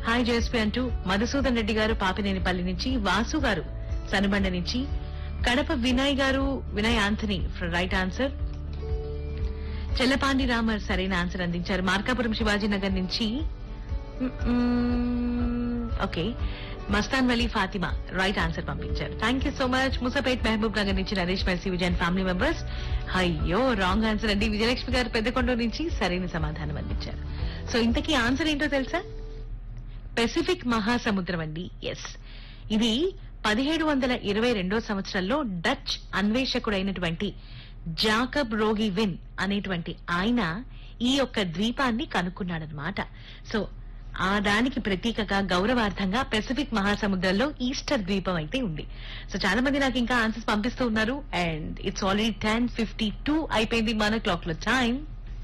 hi JSP అంటూ మధుసూదన్ రెడ్డి గారు పాపినేనిపల్లి నుంచి వాసు గారు సనుబండ నుంచి Kadapa Vinay garu Vinay Anthony right answer Chellapandi Ramar సరైన ఆన్సర్ అందించారు మార్కాపురం శివాజీ నగర్ నుంచి okay Mastan Vali Fatima right answer పంపించారు thank you so much Musapet Mahabub Nagar నుంచి Naresh Mercy Vijayan family members అయ్యో రాంగ్ ఆన్సర్ అండి విజయలక్ష్మి గారు పెద్దకొండ నుంచి సరైన సమాధానం అందించారు సో ఇంతకీ ఆన్సర్ ఏంటో తెలుసా పెసిఫిక్ మహాసముద్రం అండి ఎస్ ఇది పదిహేడు వందల ఇరవై రెండో సంవత్సరంలో డచ్ అన్వేషకుడైనటువంటి జాకబ్ రోగి విన్ అనేటువంటి ఆయన ఈ యొక్క ద్వీపాన్ని కనుక్కున్నాడనమాట సో ఆ దానికి ప్రతీకగా గౌరవార్థంగా పెసిఫిక్ మహాసముద్రంలో ఈస్టర్ ద్వీపం అయితే ఉంది సో చాలా మంది నాకు ఇంకా ఆన్సర్స్ పంపిస్తూ ఉన్నారు and it's already ten fifty two అయిపోయింది మన క్లాక్ లో టైం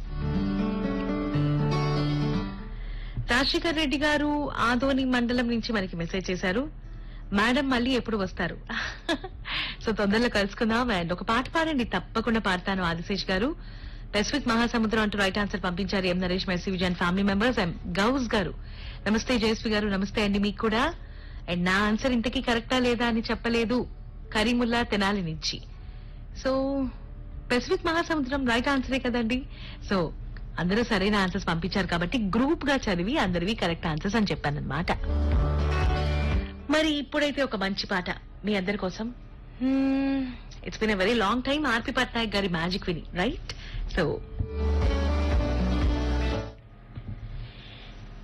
రాజశేఖర్ రెడ్డి గారు ఆదోని మండలం నుంచి మనకి మెసేజ్ చేశారు మేడం మళ్ళీ ఎప్పుడు వస్తారు సో తొందరలో కలుసుకుందాం అండ్ ఒక పాట పాడండి తప్పకుండా పాడతాను ఆదిశేష్ గారు పెసిఫిక్ మహాసముద్రం అంటూ రైట్ ఆన్సర్ పంపించారు M Naresh Mercy Vijayan family members and Ghouse garu నమస్తే జయశ్రీ గారు నమస్తే అండి మీకు కూడా అండ్ నా ఆన్సర్ ఇంతకీ కరెక్టా లేదా అని చెప్పలేదు కరీముల్లా తెనాలి నుంచి సో పెసిఫిక్ మహాసముద్రం రైట్ ఆన్సరే కదండి సో అందరూ సరైన ఆన్సర్స్ పంపించారు కాబట్టి గ్రూప్ గా చదివి అందరివి కరెక్ట్ ఆన్సర్స్ అని చెప్పానన్నమాట మరి ఇప్పుడైతే ఒక మంచి పాట మీ అందరి కోసం it's been a very long time RP Patnaik గారి మ్యాజిక్ విని రైట్ సో